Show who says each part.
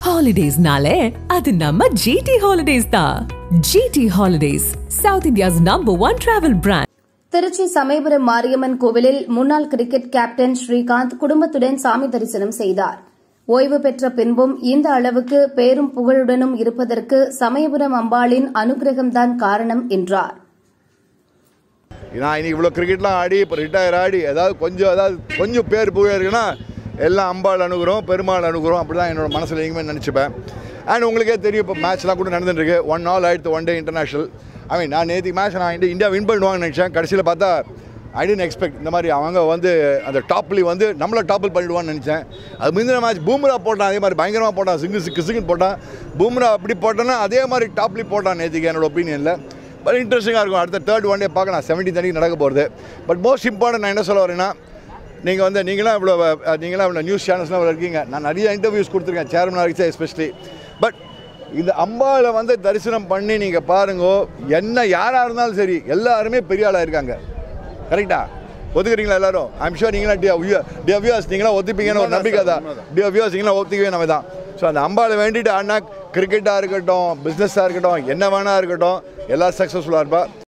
Speaker 1: ஹாலிடேஸ்னாலே அது நம்ம ஜிடி ஹாலிடேஸ் தான் GT holidays South India's number one travel brand
Speaker 2: Trichy Samayapuram Mariamman கோவிலில் முன்னாள் கிரிக்கெட் கேப்டன் ஸ்ரீகாந்த் குடும்பத்துடன் சாமி தரிசனம் செய்தார் ஓய்வு பெற்ற பின்பும் இந்த அளவுக்கு பேரும் புகழுடனும் இருப்பதற்கு சமயபுரம் அம்பாளின் அனுகிரகம்தான் காரணம் என்றார்
Speaker 3: நான் இன்னைக்கு இவ்வளோ கிரிக்கெட்லாம் ஆடி இப்போ ரிட்டையர் ஆடி ஏதாவது கொஞ்சம் ஏதாவது கொஞ்சம் பேர் புகழ் இருக்குன்னா எல்லாம் அம்பாள் அணுகுறோம் பெருமாள் அணுகுறோம் அப்படி தான் என்னோட மனசில் எங்கேயுமே நினச்சிப்பேன் அண்ட் உங்களுக்கே தெரியும் இப்போ மேட்ச்லாம் கூட நடந்துட்டு இருக்கு ஒன் ஆல் ஆயிடுத்து one day international I mean நான் நேற்று மேட்ச் நான் இந்தியா இந்தியா வின் பண்ணுவாங்கன்னு நினச்சேன் கடைசியில் பார்த்தா ஐ டென்ட் எக்ஸ்பெக்ட் இந்த மாதிரி அவங்க வந்து அந்த டாப்லி வந்து நம்மளை டாப்பில் பண்ணிடுவான்னு நினச்சேன் அது முந்தின மேட்ச் பூம்ரா போட்டான் அதே மாதிரி பயங்கரமாக போட்டான் சிங்கு சிக்கு சிங்குன்னு போட்டான் பூம்ரா அப்படி போட்டோன்னா அதே மாதிரி டாப்லி போட்டான் நேற்றுக்கு என்னோட ஒப்பீனியனில் பட் இன்ட்ரெஸ்டிங்காக இருக்கும் அடுத்த தேர்ட் ஒன் டே பார்க்கலாம் செவன்டி தனிக்கு நடக்க போகிறது பட் மோஸ்ட் இம்பார்ட்டன்ட் நான் என்ன சொல்ல வரேன்னா நீங்கள் வந்து நீங்களாம் இவ்வளோ அஹ், நீங்களாம் இவ்வளோ நியூஸ் சேனல்ஸ்லாம் இவ்வளோ இருக்கீங்க நான் நிறைய இன்டர்வியூஸ் கொடுத்துருக்கேன் சேர்மனாக இருக்கேன் எஸ்பெஷலி பட் இந்த அம்பாவை வந்து தரிசனம் பண்ணி நீங்கள் பாருங்க என்ன யாராக இருந்தாலும் சரி எல்லாருமே பெரிய ஆளாக இருக்காங்க கரெக்டா ஒத்துக்கிறீங்களா எல்லாரும் ஐம் ஷூர் நீங்களாம் டியா டியா வியூஸ் நீங்களாம் ஒத்துப்பீங்கன்னு ஒரு நம்பிக்கை தான் டியா வியூஸ் நீங்களாம் ஒத்துக்கவே நம்ம தான் ஸோ அந்த அம்பாவை வேண்டிட்டு ஆனா கிரிக்கெட்டாக இருக்கட்டும் பிஸ்னஸாக இருக்கட்டும் என்ன வேணா இருக்கட்டும் எல்லாம் சக்ஸஸ்ஃபுல்லாக இருப்பா